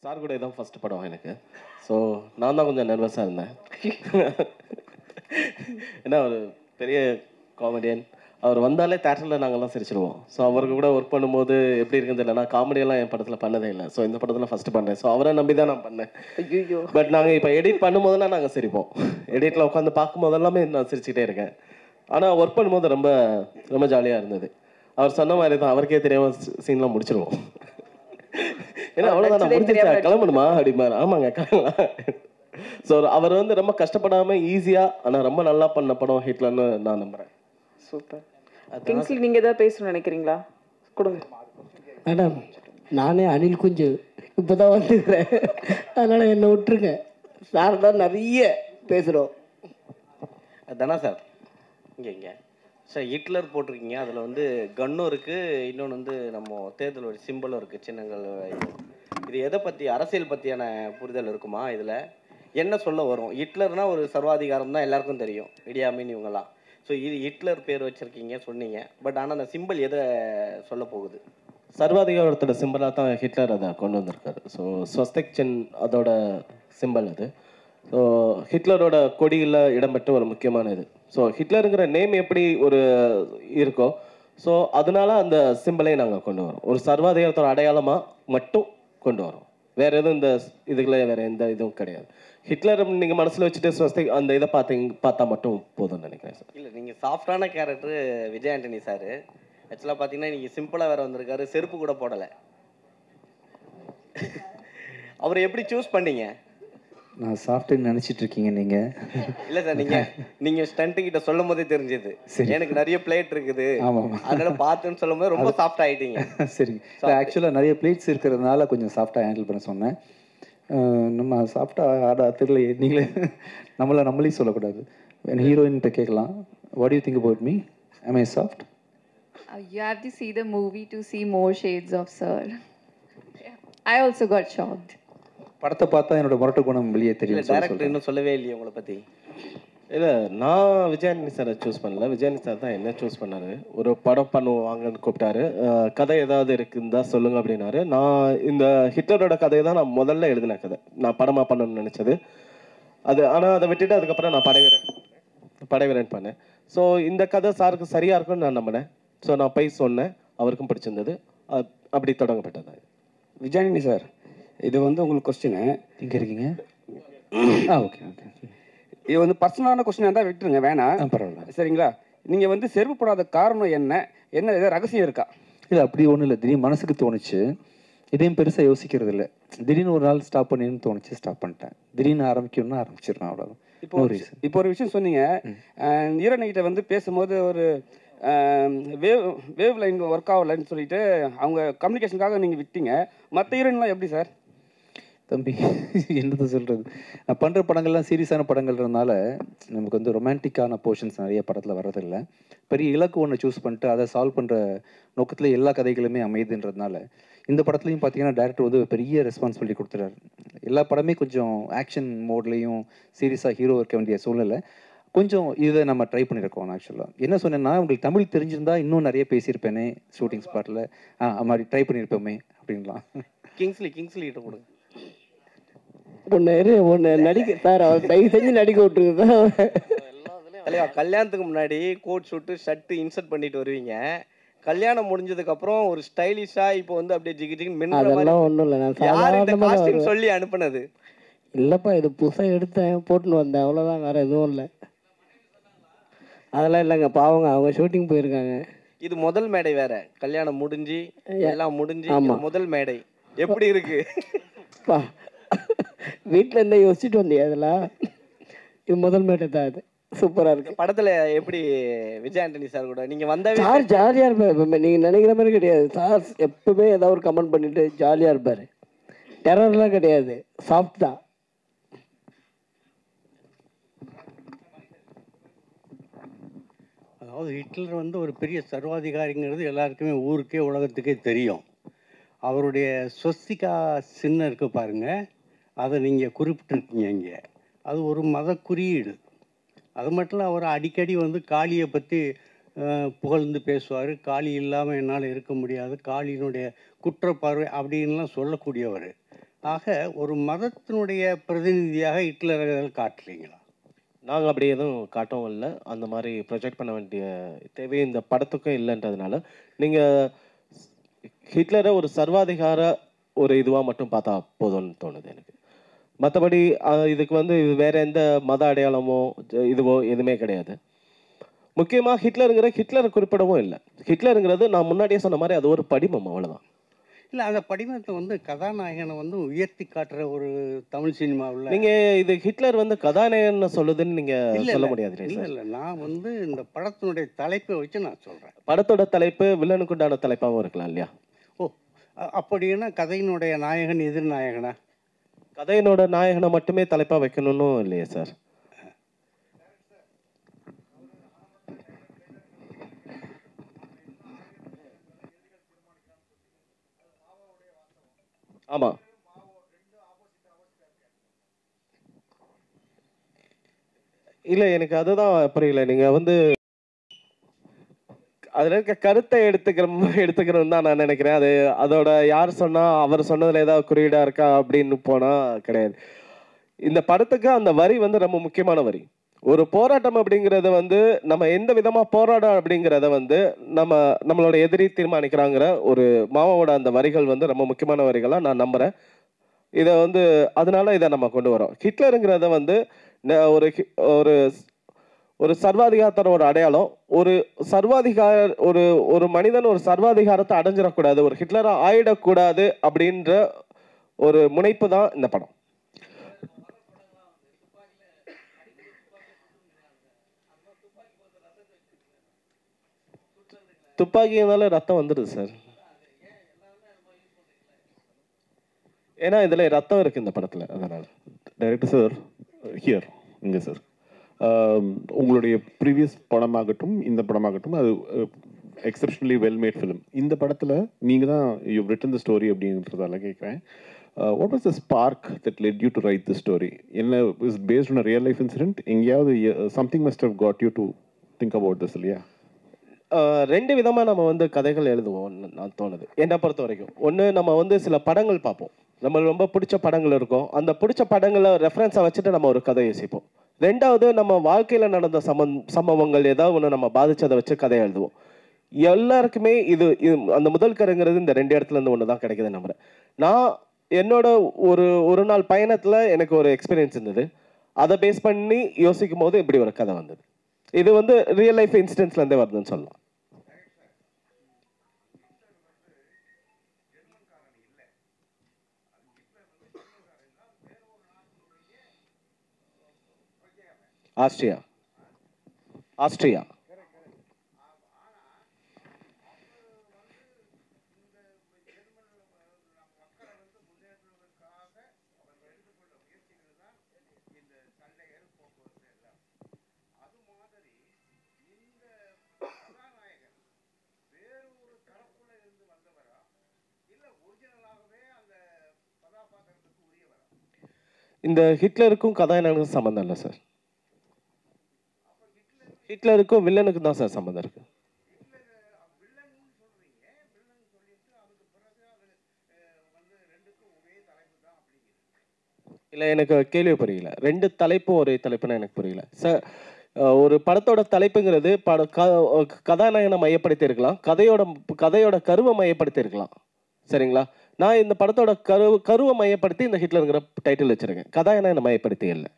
Sir கூட இதான் first படம் எனக்கு ஸோ நான் தான் கொஞ்சம் நர்வஸாக இருந்தேன் ஏன்னா ஒரு பெரிய காமெடியன் அவர் வந்தாலே தேட்டரில் நாங்கள்லாம் சிரிச்சிருவோம் ஸோ அவருக்கு கூட ஒர்க் பண்ணும்போது எப்படி இருக்குன்னு தெரியல நான் காமெடியெல்லாம் என் படத்தில் பண்ணதே இல்லை ஸோ இந்த படத்தில் ஃபஸ்ட்டு பண்ணேன் ஸோ அவரை நம்பி தான் நான் பண்ணேன் ஐயோ பட் நாங்கள் இப்போ எடிட் பண்ணும்போதெல்லாம் நாங்கள் சிரிப்போம் எடிட்டில் உட்காந்து பார்க்கும்போது எல்லாமே நான் சிரிச்சுக்கிட்டே இருக்கேன் ஆனால் ஒர்க் பண்ணும்போது ரொம்ப ரொம்ப ஜாலியாக இருந்தது அவர் சொன்ன மாதிரி தான் அவருக்கே தெரியாமல் சீன்லாம் முடிச்சிருவோம் ஏன்னா அவ்வளோதான் நான் முடிஞ்சிருச்சா கிளம்பணுமா அப்படிம்பாரு ஆமாங்க கிளம்பலாம் ஸோ அவர் வந்து ரொம்ப கஷ்டப்படாமல் ஈஸியாக ஆனால் ரொம்ப நல்லா பண்ண படம் ஹிட்லர்னு நான் நம்புகிறேன் சூப்பர் கிங்ஸ்லி நீங்க ஏதாவது பேசணும்னு நினைக்கிறீங்களா கொடுங்க மேடம் நானே அனில் குஞ்சு இப்போ தான் வந்துக்கிறேன் அதனால் என்னை விட்டுருங்க சார் தான் நிறைய பேசுகிறோம் தானா சார் இங்கே இங்கே சார் ஹிட்லர் போட்டிருக்கீங்க அதில் வந்து கன்னும் இருக்குது இன்னொன்று வந்து நம்ம தேர்தலோட சிம்பிளும் இருக்குது சின்னங்கள் இது எதை பற்றி அரசியல் பற்றியான புரிதல் இருக்குமா இதில் என்ன சொல்ல வரும் ஹிட்லர்னா ஒரு சர்வாதிகாரம் தான் எல்லாருக்கும் தெரியும் இடியாமின் இவங்கெல்லாம் ஸோ இது ஹிட்லர் பேர் வச்சுருக்கீங்க சொன்னீங்க பட் ஆனால் அந்த சிம்பிள் எதை சொல்ல போகுது சர்வாதிகாரத்தோட சிம்பிளாக தான் ஹிட்லர் அதை கொண்டு வந்திருக்காரு ஸோ ஸ்வஸ்திக் சின் அதோட சிம்பிள் அது ஸோ ஹிட்லரோட கொடியில் இடம்பெற்ற ஒரு முக்கியமான இது ஸோ ஹிட்லருங்கிற நேம் எப்படி ஒரு இருக்கோ ஸோ அதனால அந்த சிம்பிளை நாங்கள் கொண்டு வரோம் ஒரு சர்வாதிகாரத்தோட அடையாளமாக மட்டும் கொண்டு வரோம் வேற எதுவும் இந்த இதுல வேற எந்த இதுவும் கிடையாது ஹிட்லர் நீங்கள் மனசில் வச்சுட்டு ஸ்வஸ்திக் அந்த இதை பார்த்தீங்க பார்த்தா மட்டும் போதும்னு நினைக்கிறேன் சார் இல்லை நீங்கள் சாஃப்டான கேரக்டர் விஜய் ஆண்டனி சார் ஆக்சுவலாக பார்த்தீங்கன்னா நீங்கள் சிம்பிளாக வேற வந்திருக்காரு செருப்பு கூட போடலை அவரை எப்படி சூஸ் பண்ணீங்க நான் சாஃப்ட்வேர் நினச்சிட்டு இருக்கீங்க நீங்கள் இல்ல சார் நீங்க நீங்க ஸ்டண்ட் கிட்ட சொல்லும் போதே தெரிஞ்சது எனக்கு நிறைய பிளேட் இருக்குது ஆமாம் அதனால பார்த்துன்னு சொல்லும் போது ரொம்ப சாஃப்ட் ஆயிட்டீங்க சரி ஆக்சுவலாக நிறைய பிளேட்ஸ் இருக்கிறதுனால கொஞ்சம் சாஃப்டாக ஹேண்டில் பண்ண சொன்னேன் அஹ் நம்ம சாஃப்டாக ஆட தெரியல நீங்களே நம்மளை நம்மளே சொல்லக்கூடாது ஹீரோயின்கிட்ட கேட்கலாம் what you think about me am I soft Uh, you have to see the movie to see more shades of Sir. I also got shocked. படத்தை பார்த்தா என்னோட முரட்டு குணம் வெளியே இல்ல தெரியும் சொல்லி டேரக்டர் இன்னும் சொல்லவே இல்லையே உங்களை பத்தி இல்லை நான் விஜயானி சாரை சூஸ் பண்ணல விஜயானி சார் தான் என்ன சூஸ் பண்ணாரு ஒரு படம் பண்ணுவாங்கன்னு கூப்பிட்டாரு அஹ் கதை ஏதாவது இருக்குன்னு தான் சொல்லுங்க அப்படின்னாரு நான் இந்த ஹிட்லரோட கதையை தான் நான் முதல்ல எழுதின கதை நான் படமாக பண்ணணும்னு நினச்சது அது ஆனால் அதை விட்டுட்டு அதுக்கப்புறம் நான் படைவீரன் படைவீரன் பண்ணேன் ஸோ இந்த கதை சாருக்கு சரியாக இருக்கும்னு நான் நம்பினேன் ஸோ நான் போய் சொன்னேன் அவருக்கும் பிடிச்சிருந்தது அ- அப்படி தொடங்கப்பட்டது விஜயானி சார் இது வந்து உங்களுக்கு கொஸ்டின் இங்கே இருக்கீங்க ஆ ஓகே ஓகே இது வந்து பர்சனலான கொஸ்டினாக இருந்தால் விட்டுருங்க வேணாம் பரவாயில்ல சரிங்களா நீங்கள் வந்து செருப்பு போடாத காரணம் என்ன என்ன ஏதாவது ரகசியம் இருக்கா இல்லை அப்படி ஒன்றும் இல்லை திடீர்னு மனசுக்கு தோணுச்சு இதையும் பெருசாக யோசிக்கிறது இல்லை திடீர்னு ஒரு நாள் ஸ்டாப் பண்ணின்னு தோணுச்சு ஸ்டாப் பண்ணிட்டேன் திடீர்னு ஆரம்பிக்கணும்னா ஆரம்பிச்சிடுறேன் அவ்வளோதான் இப்போ ஒரு விஷயம்- இப்போ ஒரு விஷயம் சொன்னீங்க ஈரணிகிட்ட வந்து பேசும்போது ஒரு வேவ் வேவ் லைன் ஒர்க் ஆகலைன்னு சொல்லிட்டு அவங்க கம்யூனிகேஷனுக்காக நீங்கள் விட்டீங்க மற்ற ஹீரோயின்லாம் எப்படி சார் தம்பி என்னது சொல்கிறது நான் பண்ணுற படங்கள்லாம் சீரியஸான படங்கள்ன்றதுனால நமக்கு வந்து ரொமான்டிக்கான போர்ஷன்ஸ் நிறைய படத்தில் வர்றதில்ல பெரிய இலக்கு ஒன்று சூஸ் பண்ணிட்டு அதை சால்வ் பண்ணுற நோக்கத்தில் எல்லா கதைகளுமே அமையுதுன்றதுனால இந்த படத்துலையும் பார்த்தீங்கன்னா டேரக்டர் வந்து பெரிய ரெஸ்பான்சிபிலிட்டி கொடுத்துறாரு எல்லா படமே கொஞ்சம் ஆக்ஷன் மோட்லேயும் சீரியஸாக ஹீரோ இருக்க வேண்டிய சூழ்நிலை கொஞ்சம் இதை நம்ம ட்ரை பண்ணியிருக்கோம் ஆக்சுவலாக என்ன சொன்னேன்னா உங்களுக்கு தமிழ் தெரிஞ்சிருந்தா இன்னும் நிறைய பேசியிருப்பேனே ஷூட்டிங் ஸ்பாட்டில் ஆ அது மாதிரி ட்ரை பண்ணியிருப்போமே அப்படின்லாம் கிங்ஸ்லி கிங்ஸ்லி கிட்ட கொடுங்க ஒன்று இரு ஒன்று நடிக்க சார் அவர் தயவு செஞ்சு நடிக்க விட்டுருங்க சார் தலைவா கல்யாணத்துக்கு முன்னாடி கோட் ஷூட்டு ஷர்ட் இன்சர்ட் பண்ணிட்டு வருவீங்க கல்யாணம் முடிஞ்சதுக்கு அப்புறம் ஒரு ஸ்டைலிஷா இப்போ வந்து அப்படியே ஜிகி ஜிகின்னு மின்னுற மாதிரி அதெல்லாம் ஒன்றும் இல்லை நான் யார் இந்த சாதாரணமாக காஸ்டியூம் சொல்லி அனுப்புனது இல்லைப்பா இது புதுசாக எடுத்தேன் போட்டுன்னு வந்தேன் அவ்வளோதான் வேறு எதுவும் இல்லை அதெல்லாம் இல்லைங்க பாவங்க அவங்க ஷூட்டிங் போயிருக்காங்க இது முதல் மேடை வேற கல்யாணம் முடிஞ்சு எல்லாம் முடிஞ்சு ஆமா. இது முதல் மேடை எப்படி இருக்கு பா வீட்டில் இருந்தே யோசிச்சுட்டு வந்தியா அதெல்லாம் இது முதல் மேட்டை தான் இது சூப்பராக இருக்கு படத்துல எப்படி விஜய் ஆண்டனி சார் கூட நீங்க வந்தாவே சார் ஜாலியாக இருப்பார் எப்பவுமே நீங்கள் நினைக்கிற மாதிரி கிடையாது சார் எப்பவுமே ஏதாவது ஒரு கமெண்ட் பண்ணிட்டு ஜாலியாக இருப்பார் டெரர்லாம் கிடையாது சாஃப்ட் தான் அதாவது ஹிட்லர் வந்து ஒரு பெரிய சர்வாதிகாரிங்கிறது எல்லாருக்குமே ஊருக்கே உலகத்துக்கே தெரியும் அவருடைய ஸ்வஸ்திகா சின்னம் இருக்கு பாருங்க அதை நீங்கள் குறிப்பிட்டிருக்கீங்க இங்கே அது ஒரு மத குறியீடு அது மட்டும் இல்லை அவர் அடிக்கடி வந்து காளியை பற்றி புகழ்ந்து பேசுவார் காளி இல்லாமல் என்னால் இருக்க முடியாது காளியினுடைய குற்றப்பார்வை அப்படின்லாம் சொல்லக்கூடியவர் ஆக ஒரு மதத்தினுடைய பிரதிநிதியாக ஹிட்லர்கள் காட்டலீங்களா நாங்கள் அப்படி எதுவும் காட்டவும் இல்லை அந்த மாதிரி ப்ரொஜெக்ட் பண்ண வேண்டிய தேவை இந்த படத்துக்கும் இல்லைன்றதுனால நீங்கள் ஹிட்லரை ஒரு சர்வாதிகார ஒரு இதுவாக மட்டும் பார்த்தா போதும்னு தோணுது எனக்கு மற்றபடி இதுக்கு வந்து இது வேற எந்த மத அடையாளமோ ஜ- இதுவோ எதுவுமே கிடையாது முக்கியமாக ஹிட்லருங்கிற ஹிட்லரை குறிப்பிடவும் இல்லை ஹிட்லருங்கிறது நான் முன்னாடியே சொன்ன மாதிரி அது ஒரு படிமம் அவ்வளோதான் இல்லை அந்த படிமத்தை வந்து கதாநாயகனை வந்து உயர்த்தி காட்டுற ஒரு தமிழ் சினிமாவில் நீங்க இது ஹிட்லர் வந்து கதாநாயகன் சொல்லுதுன்னு நீங்க இல்ல, சொல்ல இல்ல. முடியாது இல்லை சார் இல்லை நான் வந்து இந்த படத்தினுடைய தலைப்பை வச்சு நான் சொல்கிறேன் படத்தோட தலைப்பு வில்லனுக்குண்டான தலைப்பாகவும் இருக்கலாம் இல்லையா ஓ அ- அப்படின்னா கதையினுடைய நாயகன் எதிர்நாயகனா கதையினோட நாயகனை மட்டுமே தலைப்பா வைக்கணும்னு இல்லையே சார் ஆமா இல்ல எனக்கு அதுதான் புரியல நீங்க வந்து அதுல இருக்க கருத்தை எடுத்துக்கிற எடுத்துக்கிறோம் தான் நான் நினைக்கிறேன் அது அதோட யார் சொன்னா அவர் சொன்னதுல ஏதாவது குறியீடா இருக்கா அப்படின்னு போனா கிடையாது இந்த படத்துக்கு அந்த வரி வந்து ரொம்ப முக்கியமான வரி ஒரு போராட்டம் அப்படிங்கறது வந்து நம்ம எந்த விதமா போராடம் அப்படிங்கறத வந்து நம்ம நம்மளோட எதிரி தீர்மானிக்கிறாங்கிற ஒரு மாமாவோட அந்த வரிகள் வந்து ரொம்ப முக்கியமான வரிகளா நான் நம்புறேன் இதை வந்து அதனால இதை நம்ம கொண்டு வரோம் ஹிட்லருங்கிறத வந்து ந- ஒரு ஹி- ஒரு ஒரு சர்வாதிகாரத்தோட அடையாளம் ஒரு சர்வாதிகார ஒரு ஒரு மனிதன் ஒரு சர்வாதிகாரத்தை அடைஞ்சிடக்கூடாது ஒரு ஹிட்லரா ஆயிடக்கூடாது அப்படின்ற ஒரு முனைப்பு தான் இந்த படம் துப்பாக்கினால ரத்தம் வந்துடுது சார் ஏன்னா இதுல ரத்தம் இருக்கு இந்த படத்துல அதனால டைரக்டர் சார் ஹியர் இங்கே சார் உங்களுடைய ப்ரீவியஸ் படமாகட்டும் இந்த படமாகட்டும் அது எக்ஸப்ஷனலி வெல் மேட் ஃபிலிம் இந்த படத்தில் நீங்கள் தான் யூ ரிட்டன் த ஸ்டோரி அப்படின்றதால கேட்குறேன் what was the spark that led you to write the story என்ன is based on real life incident எங்கேயாவது something must have got you to think about this இல்லையா ஆஹ் ரெண்டு விதமா நம்ம வந்து கதைகள் எழுதுவோம் நான் தோணுது என்னை பொறுத்த வரைக்கும் ஒன்று நம்ம வந்து சில படங்கள் பார்ப்போம் நம்ம ரொம்ப பிடிச்ச படங்கள் இருக்கும் அந்த பிடிச்ச படங்களை ரெஃபரன்ஸை வச்சுட்டு நம்ம ஒரு கதை யோசிப்போம் ரெண்டாவது நம்ம வாழ்க்கையில நடந்த சமன் சம்பவங்கள் ஏதாவது ஒன்று நம்ம பாதிச்சதை வச்சு கதை எழுதுவோம் எல்லாருக்குமே இது இது அந்த முதல் கருங்கிறது இந்த ரெண்டு இடத்துல இருந்து ஒன்று தான் கிடைக்குது நம்புறேன் நான் என்னோட ஒரு ஒரு நாள் பயணத்துல எனக்கு ஒரு எக்ஸ்பீரியன்ஸ் இருந்தது அதை பேஸ் பண்ணி யோசிக்கும் போது இப்படி ஒரு கதை வந்தது இது வந்து ரியல் லைஃப் இன்சிடென்ட்ஸ்ல இருந்தே வருதுன்னு சொல்லலாம் ஆஸ்ட்ரியா ஆஸ்ட்ரியா இந்த ஹிட்லருக்கும் கதாநாயகனுக்கும் சம்மந்தம் இல்லை சார் ஹிட்லருக்கும் வில்லனுக்கும் தான் சார் சம்மந்தம் இருக்கு இல்லை எனக்கு கேள்வி புரியல ரெண்டு தலைப்பும் ஒரே தலைப்புன்னு எனக்கு புரியல சார் ஒரு படத்தோட தலைப்புங்கிறது பட க கதாநாயகனை மையப்படுத்தி இருக்கலாம் கதையோட கதையோட கருவை மையப்படுத்தி இருக்கலாம் சரிங்களா நான் இந்த படத்தோட கரு கருவை மையப்படுத்தி இந்த ஹிட்லருங்கிற டைட்டில் வச்சிருக்கேன் கதாநாயகனை மையப்படுத்தி இல்லை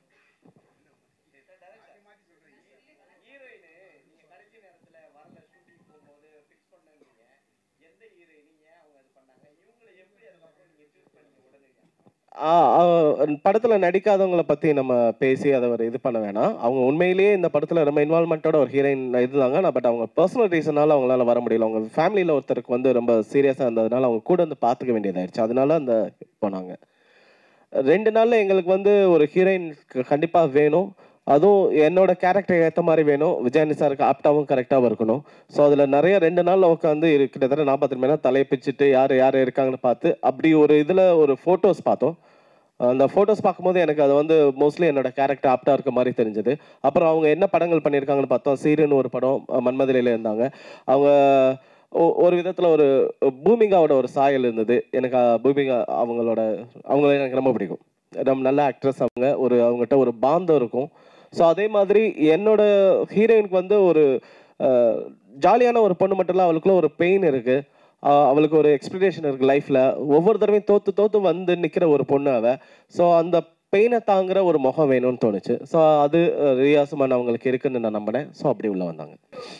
ஆ, ஆ, படத்துல நடிக்காதவங்கள பத்தி நம்ம பேசி அதை ஒரு இது பண்ண வேணாம் அவங்க உண்மையிலேயே இந்த படத்துல ரொம்ப இன்வால்மெண்ட்டோட ஒரு ஹீரோயின் இருந்தாங்க நான் பட் அவங்க பர்சனல் ரீசனால அவங்களால வர முடியல அவங்க ஃபேமிலியில ஒருத்தருக்கு வந்து ரொம்ப சீரியஸா இருந்ததுனால அவங்க கூட வந்து பார்த்துக்க வேண்டியதாயிருச்சு அதனால அந்த போனாங்க ரெண்டு நாள்ல எங்களுக்கு வந்து ஒரு ஹீரோயின் கண்டிப்பா வேணும் அதுவும் என்னோட கேரக்டர் ஏற்ற மாதிரி வேணும் விஜயானி சாருக்கு ஆப்டாவும் கரெக்டாகவும் இருக்கணும் ஸோ அதில் நிறைய ரெண்டு நாளில் உட்காந்து இரு- கிட்டத்தட்ட நாற்பத்தி மணி நேரம் தலையை பிச்சுட்டு யார் யார் இருக்காங்கன்னு பார்த்து அப்படி ஒரு இதில் ஒரு ஃபோட்டோஸ் பார்த்தோம் அந்த ஃபோட்டோஸ் பார்க்கும்போது எனக்கு அது வந்து மோஸ்ட்லி என்னோட கேரக்டர் ஆப்டாக இருக்க மாதிரி தெரிஞ்சது அப்புறம் அவங்க என்ன படங்கள் பண்ணியிருக்காங்கன்னு பார்த்தோம் சீருன்னு ஒரு படம் அஹ், மன்மதிலையில் இருந்தாங்க அவங்க ஒ- ஒரு விதத்தில் ஒரு பூமிகாவோட ஒரு சாயல் இருந்தது எனக்கு அஹ், பூமிகா அவங்களோட அவங்கள எனக்கு ரொம்ப பிடிக்கும் ரொம்ப நல்ல ஆக்ட்ரஸ் அவங்க ஒரு அவங்ககிட்ட ஒரு பாந்தம் இருக்கும் ஸோ அதே மாதிரி என்னோட ஹீரோயினுக்கு வந்து ஒரு ஜாலியான ஒரு பொண்ணு மட்டும் இல்லை அவளுக்குள்ள ஒரு பெயின் இருக்கு ஆஹ் அவளுக்கு ஒரு எக்ஸ்பெக்டேஷன் இருக்கு லைஃப்ல ஒவ்வொரு தடவையும் தோத்து தோத்து வந்து நிக்கிற ஒரு பொண்ணு அவ ஸோ அந்த பெயினை தாங்குற ஒரு முகம் வேணும்னு தோணுச்சு ஸோ அது அஹ், ரியா சுமன் அவங்களுக்கு இருக்குன்னு நான் நம்பினேன் ஸோ அப்படி உள்ள வந்தாங்க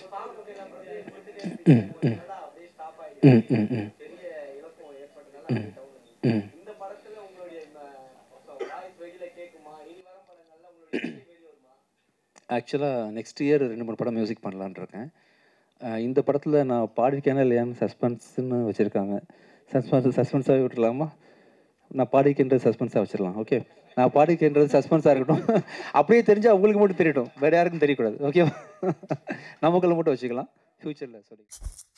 ம் ம் ம் ம் ம் ம் ம் ஆக்சுவலாக நெக்ஸ்ட் இயர் ரெண்டு மூணு படம் மியூசிக் பண்ணலான்னு இருக்கேன் அஹ் இந்த படத்தில் நான் பாடிருக்கேனா இல்லையான்னு சஸ்பென்ஸ்னு வச்சுருக்காங்க சஸ்பென்ஸ் சஸ்பென்ஸாகவே விட்டுலாமா நான் பாடிக்கின்றது சஸ்பென்ஸாக வச்சிடலாம் ஓகே நான் பாடிக்கின்றது சஸ்பென்ஸாக இருக்கட்டும் அப்படியே தெரிஞ்சால் உங்களுக்கு மட்டும் தெரியட்டும் வேறு யாருக்கும் தெரியக்கூடாது ஓகேவா நமக்குள்ள மட்டும் வச்சுக்கலாம் ஃப்யூச்சரில் சொல்லி